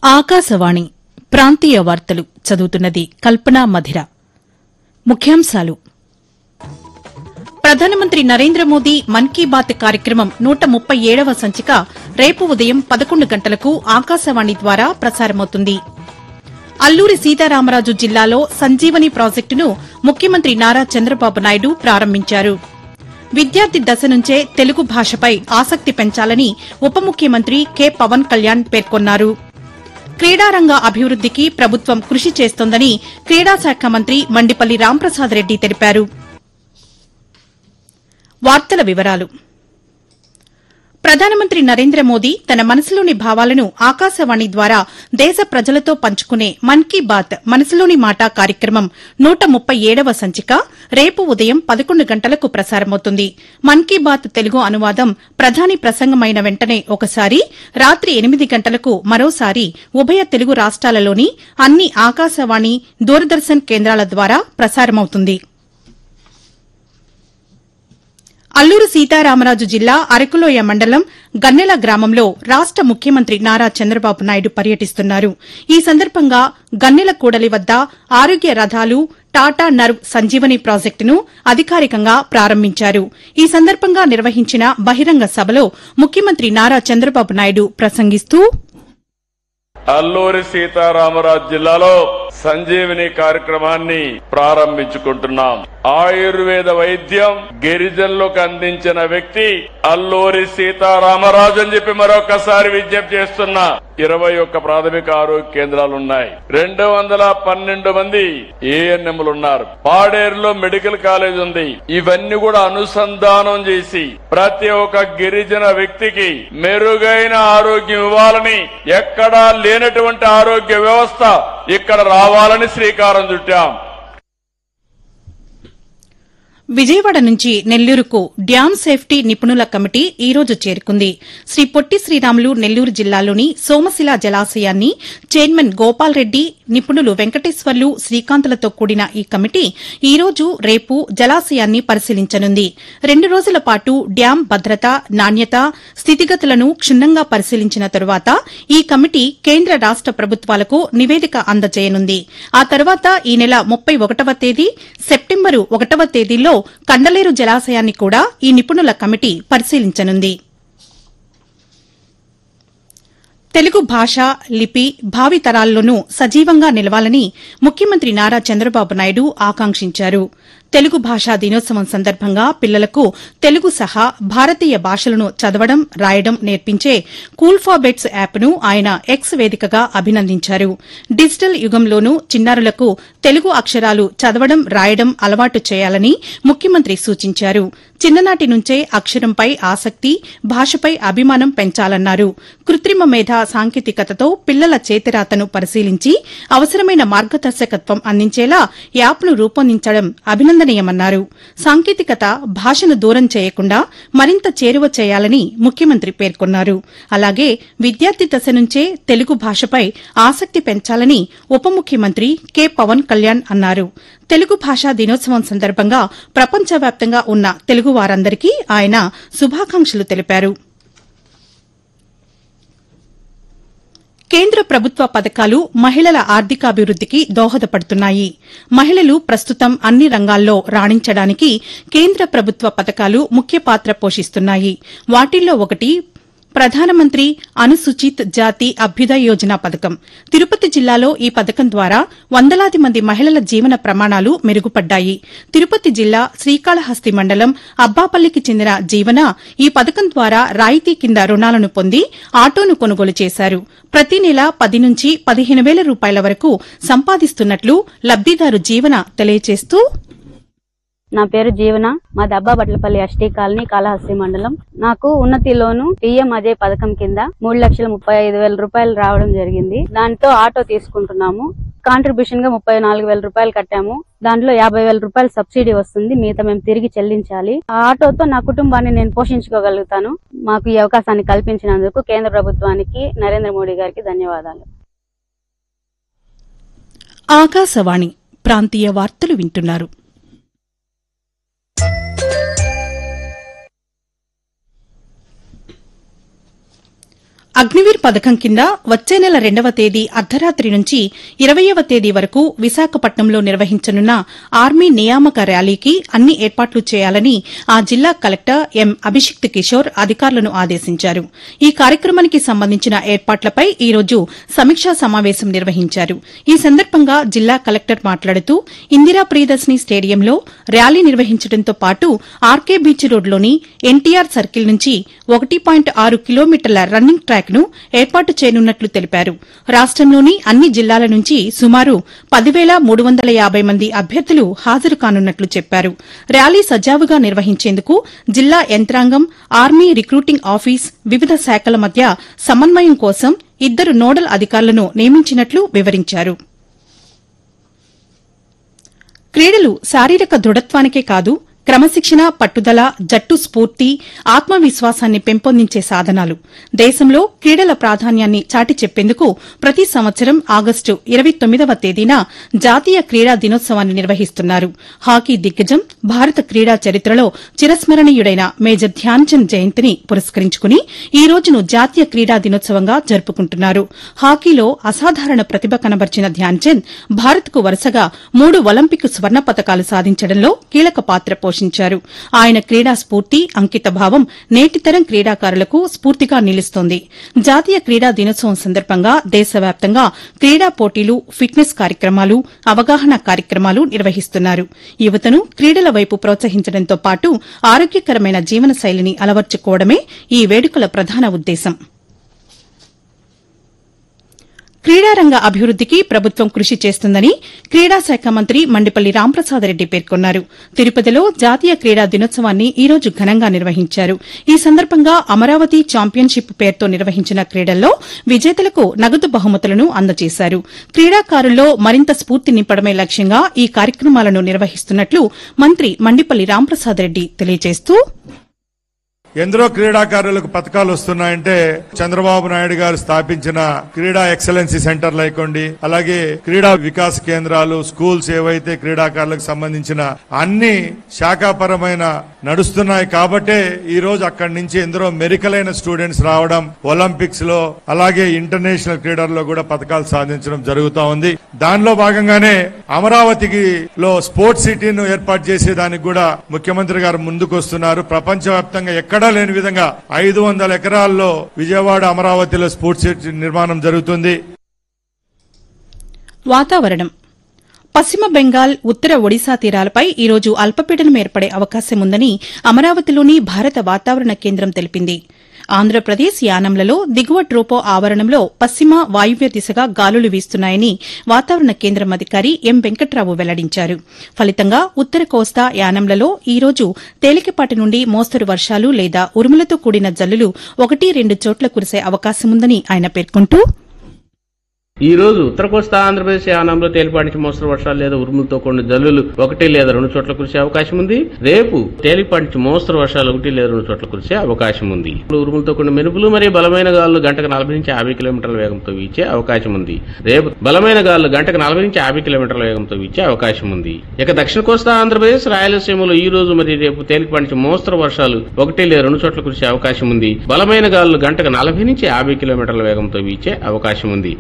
ఆకాశవాణి ప్రాంతీయ వార్తలు చదువుతున్నది కల్పనా మధిర ముఖ్యాంశాలు ప్రధానమంత్రి నరేంద్ర మోదీ మన్ కీ బాత్ కార్యక్రమం నూట ముప్పై ఏడవ సంచిక రేపు ఉదయం పదకొండు గంటలకు ఆకాశవాణి ద్వారా ప్రసారమవుతుంది అల్లూరి సీతారామరాజు జిల్లాలో సంజీవని ప్రాజెక్టును ముఖ్యమంత్రి నారా చంద్రబాబు నాయుడు ప్రారంభించారు విద్యార్థి దశ నుంచే తెలుగు భాషపై ఆసక్తి పెంచాలని ఉప ముఖ్యమంత్రి కె పవన్ కళ్యాణ్ పేర్కొన్నారు క్రీడారంగ అభివృద్దికి ప్రభుత్వం కృషి చేస్తోందని క్రీడా శాఖ మంత్రి మండిపల్లి రాంప్రసాద్ రెడ్డి తెలిపారు వార్తల వివరాలు ప్రధానమంత్రి నరేంద్ర మోదీ తన మనసులోని భావాలను ఆకాశవాణి ద్వారా దేశ ప్రజలతో పంచుకునే మన్ కీ బాత్ మనసులోని మాట కార్యక్రమం నూట ముప్పై ఏడవ సంచిక రేపు ఉదయం పదకొండు గంటలకు ప్రసారమవుతుంది మన్ కీ బాత్ తెలుగు అనువాదం ప్రధాని ప్రసంగమైన వెంటనే ఒకసారి రాత్రి ఎనిమిది గంటలకు మరోసారి ఉభయ తెలుగు రాష్ట్రాలలోని అన్ని ఆకాశవాణి దూరదర్శన్ కేంద్రాల ద్వారా ప్రసారమవుతుంది అల్లూరు సీతారామరాజు జిల్లా అరకులోయ మండలం గన్నెల గ్రామంలో రాష్ట ముఖ్యమంత్రి నారా చంద్రబాబు నాయుడు పర్యటిస్తున్నారు ఈ సందర్భంగా గన్నెల కూడలి వద్ద ఆరోగ్య రథాలు టాటా నర్వ్ సంజీవని ప్రాజెక్టును అధికారికంగా ప్రారంభించారు ఈ సందర్భంగా నిర్వహించిన బహిరంగ సభలో ముఖ్యమంత్రి నారా చంద్రబాబు నాయుడు ప్రసంగిస్తూ అల్లూరి సీతారామరాజు జిల్లాలో సంజీవిని కార్యక్రమాన్ని ప్రారంభించుకుంటున్నాం ఆయుర్వేద వైద్యం గిరిజనులకు అందించిన వ్యక్తి అల్లూరి సీతారామరాజు అని చెప్పి మరొకసారి విజ్ఞప్తి చేస్తున్నా ఇరవై ఒక్క ప్రాథమిక ఆరోగ్య కేంద్రాలు ఉన్నాయి రెండు వందల పన్నెండు మంది ఏఎన్ఎంలు ఉన్నారు పాడేరులో మెడికల్ కాలేజ్ ఉంది ఇవన్నీ కూడా అనుసంధానం చేసి ప్రతి ఒక్క గిరిజన వ్యక్తికి మెరుగైన ఆరోగ్యం ఇవ్వాలని ఎక్కడా లేనటువంటి ఆరోగ్య వ్యవస్థ ఇక్కడ రావాలని శ్రీకారం చుట్టాం విజయవాడ నుంచి నెల్లూరుకు డ్యాం సేఫ్టీ నిపుణుల కమిటీ ఈ రోజు చేరుకుంది శ్రీ పొట్టి శ్రీరాములు నెల్లూరు జిల్లాలోని సోమశిల జలాశయాన్ని చైర్మన్ గోపాల్ రెడ్డి నిపుణులు వెంకటేశ్వర్లు శ్రీకాంతులతో కూడిన ఈ కమిటీ ఈ రోజు రేపు జలాశయాన్ని పరిశీలించనుంది రెండు రోజుల పాటు డ్యాం భద్రత నాణ్యత స్థితిగతులను క్షుణ్ణంగా పరిశీలించిన తరువాత ఈ కమిటీ కేంద్ర రాష్ట ప్రభుత్వాలకు నివేదిక అందజేయనుంది ఆ తర్వాత ఈ నెల ముప్పై ఒకటవ తేదీ సెప్టెంబరు ఒకటవ తేదీల్లో కండలేరు జలాశయాన్ని కూడా ఈ నిపుణుల కమిటీ పరిశీలించనుంది తెలుగు భాష లిపి భావితరాల్లోనూ సజీవంగా నిలవాలని ముఖ్యమంత్రి నారా చంద్రబాబు నాయుడు ఆకాంక్షించారు తెలుగు భాషా దినోత్సవం సందర్భంగా పిల్లలకు తెలుగు సహా భారతీయ భాషలను చదవడం రాయడం నేర్పించే కూల్ఫాబెట్స్ యాప్ను ఆయన ఎక్స్ వేదికగా అభినందించారు డిజిటల్ యుగంలోనూ చిన్నారులకు తెలుగు అక్షరాలు చదవడం రాయడం అలవాటు చేయాలని ముఖ్యమంత్రి సూచించారు చిన్ననాటి నుంచే అక్షరంపై ఆసక్తి భాషపై అభిమానం పెంచాలన్నారు కృత్రిమ మేధ సాంకేతికతతో పిల్లల చేతిరాతను పరిశీలించి అవసరమైన మార్గదర్శకత్వం అందించేలా యాప్ను రూపొందించడం అభినందనీయమన్నారు సాంకేతికత భాషను దూరం చేయకుండా మరింత చేరువ చేయాలని ముఖ్యమంత్రి పేర్కొన్నారు అలాగే విద్యార్థి దశ నుంచే తెలుగు భాషపై ఆసక్తి పెంచాలని ఉప ముఖ్యమంత్రి కె పవన్ కళ్యాణ్ అన్నారు తెలుగు భాషా దినోత్సవం సందర్భంగా ప్రపంచవ్యాప్తంగా ఉన్న తెలుగు వారందరికీ ఆయన శుభాకాంక్షలు తెలిపారు కేంద్ర ప్రభుత్వ పథకాలు మహిళల ఆర్థికాభివృద్దికి దోహదపడుతున్నాయి మహిళలు ప్రస్తుతం అన్ని రంగాల్లో రాణించడానికి కేంద్ర ప్రభుత్వ పథకాలు ముఖ్య పాత్ర పోషిస్తున్నాయి వాటిల్లో ఒకటి ప్రధానమంత్రి అనుసూచిత్ జాతి అభ్యుదయ యోజన పథకం తిరుపతి జిల్లాలో ఈ పథకం ద్వారా వందలాది మంది మహిళల జీవన ప్రమాణాలు మెరుగుపడ్డాయి తిరుపతి జిల్లా శ్రీకాళహస్తి మండలం అబ్బాపల్లికి చెందిన జీవన ఈ పథకం ద్వారా రాయితీ కింద రుణాలను పొంది ఆటోను కొనుగోలు చేశారు ప్రతి నెల పది నుంచి పదిహేను వేల రూపాయల వరకు సంపాదిస్తున్నట్లు లబ్దిదారు జీవన తెలియజేస్తూ నా పేరు జీవన మా దబ్బాబట్లపల్లి ఎస్టీ కాలనీ కాళహస్తి మండలం నాకు ఉన్నతిలోను పిఎం అజయ్ పథకం కింద మూడు లక్షల ముప్పై ఐదు వేల రూపాయలు రావడం జరిగింది దాంతో ఆటో తీసుకుంటున్నాము కాంట్రిబ్యూషన్ గా ముప్పై నాలుగు వేల రూపాయలు కట్టాము దాంట్లో యాభై వేల రూపాయలు సబ్సిడీ వస్తుంది మిగతా మేము తిరిగి చెల్లించాలి ఆ ఆటోతో నా కుటుంబాన్ని నేను పోషించుకోగలుగుతాను మాకు ఈ అవకాశాన్ని కల్పించినందుకు కేంద్ర ప్రభుత్వానికి నరేంద్ర మోడీ గారికి ధన్యవాదాలు ఆకాశవాణి ప్రాంతీయ వార్తలు వింటున్నారు అగ్నివీర్ పథకం కింద వచ్చే నెల రెండవ తేదీ అర్ధరాత్రి నుంచి ఇరవయవ తేదీ వరకు విశాఖపట్నంలో నిర్వహించనున్న ఆర్మీ నియామక ర్యాలీకి అన్ని ఏర్పాట్లు చేయాలని ఆ జిల్లా కలెక్టర్ ఎం అభిషిక్త్ కిషోర్ అధికారులను ఆదేశించారు ఈ కార్యక్రమానికి సంబంధించిన ఏర్పాట్లపై ఈ రోజు సమీక్షా సమావేశం నిర్వహించారు ఈ సందర్భంగా జిల్లా కలెక్టర్ మాట్లాడుతూ ఇందిరా ప్రియదర్శిని స్టేడియంలో ర్యాలీ నిర్వహించడంతో పాటు ఆర్కే బీచ్ రోడ్లోని ఎన్టీఆర్ సర్కిల్ నుంచి ఒకటి పాయింట్ ఆరు కిలోమీటర్ల రన్నింగ్ ట్రాక్ ను ఏర్పాటు చేయనున్నట్లు తెలిపారు రాష్టంలోని అన్ని జిల్లాల నుంచి సుమారు పదివేల మూడు వందల యాబై మంది అభ్యర్థులు హాజరు కానున్నట్లు చెప్పారు ర్యాలీ సజావుగా నిర్వహించేందుకు జిల్లా యంత్రాంగం ఆర్మీ రిక్రూటింగ్ ఆఫీస్ వివిధ శాఖల మధ్య సమన్వయం కోసం ఇద్దరు నోడల్ అధికారులను నియమించినట్లు వివరించారు క్రీడలు శారీరక దృఢత్వానికే కాదు క్రమశిక్షణ పట్టుదల జట్టు స్ఫూర్తి ఆత్మవిశ్వాసాన్ని పెంపొందించే సాధనాలు దేశంలో క్రీడల ప్రాధాన్యాన్ని చాటి చెప్పేందుకు ప్రతి సంవత్సరం ఆగస్టు ఇరవై తొమ్మిదవ తేదీన జాతీయ క్రీడా దినోత్సవాన్ని నిర్వహిస్తున్నారు హాకీ దిగ్గజం భారత క్రీడా చరిత్రలో చిరస్మరణీయుడైన మేజర్ ధ్యాన్చంద్ జయంతిని పురస్కరించుకుని ఈ రోజును జాతీయ క్రీడా దినోత్సవంగా జరుపుకుంటున్నారు హాకీలో అసాధారణ ప్రతిభ కనబర్చిన ధ్యాన్చంద్ భారత్కు వరుసగా మూడు ఒలింపిక్ స్వర్ణ పతకాలు సాధించడంలో కీలక పాత్ర పోషించారు ఆయన క్రీడా స్ఫూర్తి అంకిత భావం నేటితరం క్రీడాకారులకు స్ఫూర్తిగా నిలుస్తోంది జాతీయ క్రీడా దినోత్సవం సందర్భంగా దేశవ్యాప్తంగా క్రీడా పోటీలు ఫిట్నెస్ కార్యక్రమాలు అవగాహన కార్యక్రమాలు నిర్వహిస్తున్నారు యువతను క్రీడల వైపు ప్రోత్సహించడంతో పాటు ఆరోగ్యకరమైన జీవన శైలిని అలవర్చుకోవడమే ఈ వేడుకల ప్రధాన ఉద్దేశం క్రీడారంగ అభివృద్దికి ప్రభుత్వం కృషి చేస్తుందని క్రీడా శాఖ మంత్రి మండిపల్లి రాంప్రసాద్ రెడ్డి పేర్కొన్నారు తిరుపతిలో జాతీయ క్రీడా దినోత్సవాన్ని ఈ రోజు ఘనంగా నిర్వహించారు ఈ సందర్భంగా అమరావతి ఛాంపియన్షిప్ పేరుతో నిర్వహించిన క్రీడల్లో విజేతలకు నగదు బహుమతులను అందజేశారు క్రీడాకారుల్లో మరింత స్ఫూర్తి నింపడమే లక్ష్యంగా ఈ కార్యక్రమాలను నిర్వహిస్తున్నట్లు మంత్రి మండిపల్లి రాంప్రసాద్ రెడ్డి తెలియజేస్తూ ఎందరో క్రీడాకారులకు పథకాలు వస్తున్నాయంటే చంద్రబాబు నాయుడు గారు స్థాపించిన క్రీడా ఎక్సలెన్సీ సెంటర్లు అయికోండి అలాగే క్రీడా వికాస్ కేంద్రాలు స్కూల్స్ ఏవైతే క్రీడాకారులకు సంబంధించిన అన్ని శాఖాపరమైన నడుస్తున్నాయి కాబట్టే ఈ రోజు అక్కడి నుంచి ఎందరో మెరికలైన స్టూడెంట్స్ రావడం ఒలింపిక్స్ లో అలాగే ఇంటర్నేషనల్ క్రీడల్లో కూడా పథకాలు సాధించడం జరుగుతా ఉంది దానిలో భాగంగానే అమరావతికి లో స్పోర్ట్స్ సిటీను ఏర్పాటు చేసేదానికి కూడా ముఖ్యమంత్రి గారు ముందుకు వస్తున్నారు ప్రపంచవ్యాప్తంగా ఎక్కడా లేని విధంగా ఐదు వందల ఎకరాల్లో విజయవాడ అమరావతిలో స్పోర్ట్స్ సిటీ నిర్మాణం జరుగుతుంది వాతావరణం పశ్చిమ బెంగాల్ ఉత్తర ఒడిశా తీరాలపై ఈ రోజు అల్పపీడనం ఏర్పడే అవకాశం ఉందని అమరావతిలోని భారత వాతావరణ కేంద్రం తెలిపింది ఆంధ్రప్రదేశ్ యానంలలో దిగువ ట్రోపో ఆవరణంలో పశ్చిమ వాయువ్య దిశగా గాలులు వీస్తున్నాయని వాతావరణ కేంద్రం అధికారి ఎం వెంకట్రావు వెల్లడించారు ఫలితంగా ఉత్తర కోస్తా యానంలలో ఈ రోజు తేలికపాటి నుండి మోస్తరు వర్షాలు లేదా ఉరుములతో కూడిన జల్లులు ఒకటి రెండు చోట్ల కురిసే అవకాశముందని ఆయన పేర్కొంటూ ఈ రోజు ఉత్తర కోస్తా ఆంధ్రప్రదేశ్ యానంలో తేలిపాటి నుంచి మోస్తరు వర్షాలు లేదా ఉరుములతో కూడిన జల్లులు ఒకటి లేదా రెండు చోట్ల కురిసే అవకాశం ఉంది రేపు తేలిపాటి నుంచి మోస్తరు వర్షాలు ఒకటి లేదా రెండు చోట్ల కురిసే అవకాశం ఉంది ఇప్పుడు ఉరుములతో కూడిన మెరుపులు మరియు బలమైన గాలులు గంటకు నలభై నుంచి యాభై కిలోమీటర్ల వేగంతో వీచే అవకాశం ఉంది రేపు బలమైన గాలులు గంటకు నలభై నుంచి యాభై కిలోమీటర్ల వేగంతో వీచే అవకాశం ఉంది ఇక దక్షిణ కోస్తా ఆంధ్రప్రదేశ్ రాయలసీమలో ఈ రోజు మరి రేపు తేలిపాటి నుంచి మోస్తరు వర్షాలు ఒకటి లేదా రెండు చోట్ల కురిసే అవకాశం ఉంది బలమైన గాలులు గంటకు నలభై నుంచి యాభై కిలోమీటర్ల వేగంతో వీచే అవకాశం ఉంది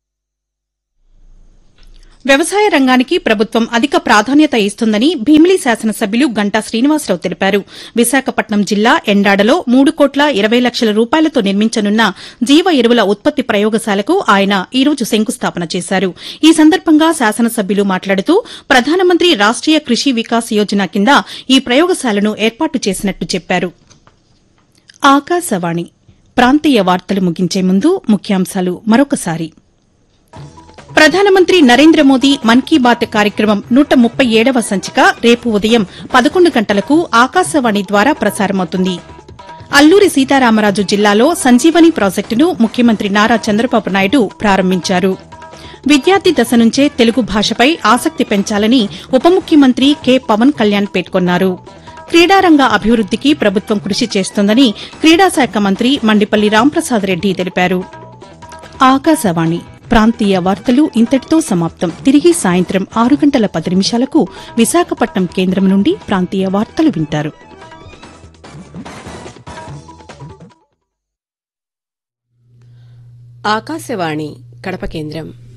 వ్యవసాయ రంగానికి ప్రభుత్వం అధిక ప్రాధాన్యత ఇస్తుందని భీమిలి శాసనసభ్యులు గంటా శ్రీనివాసరావు తెలిపారు విశాఖపట్నం జిల్లా ఎండాడలో మూడు కోట్ల ఇరవై లక్షల రూపాయలతో నిర్మించనున్న జీవ ఎరువుల ఉత్పత్తి ప్రయోగశాలకు ఆయన ఈ రోజు శంకుస్థాపన చేశారు ఈ సందర్భంగా శాసనసభ్యులు మాట్లాడుతూ ప్రధానమంత్రి రాష్ట్రీయ కృషి వికాస్ యోజన కింద ఈ ప్రయోగశాలను ఏర్పాటు చేసినట్లు చెప్పారు ఆకాశవాణి ప్రాంతీయ వార్తలు ముగించే ముందు ముఖ్యాంశాలు మరొకసారి ప్రధానమంత్రి నరేంద్ర మోదీ మన్ కీ బాత్ కార్యక్రమం నూట ముప్పై ఏడవ సంచిక రేపు ఉదయం పదకొండు గంటలకు ఆకాశవాణి ద్వారా ప్రసారమవుతుంది అల్లూరి సీతారామరాజు జిల్లాలో సంజీవని ప్రాజెక్టును ముఖ్యమంత్రి నారా చంద్రబాబు నాయుడు ప్రారంభించారు విద్యార్థి దశ నుంచే తెలుగు భాషపై ఆసక్తి పెంచాలని ఉప ముఖ్యమంత్రి కె పవన్ కళ్యాణ్ పేర్కొన్నారు క్రీడారంగ అభివృద్దికి ప్రభుత్వం కృషి చేస్తోందని క్రీడాశాఖ మంత్రి మండిపల్లి రాంప్రసాద్ రెడ్డి తెలిపారు ఆకాశవాణి ప్రాంతీయ వార్తలు ఇంతటితో సమాప్తం తిరిగి సాయంత్రం ఆరు గంటల పది నిమిషాలకు విశాఖపట్నం కేంద్రం నుండి ప్రాంతీయ వార్తలు వింటారు ఆకాశవాణి కడప కేంద్రం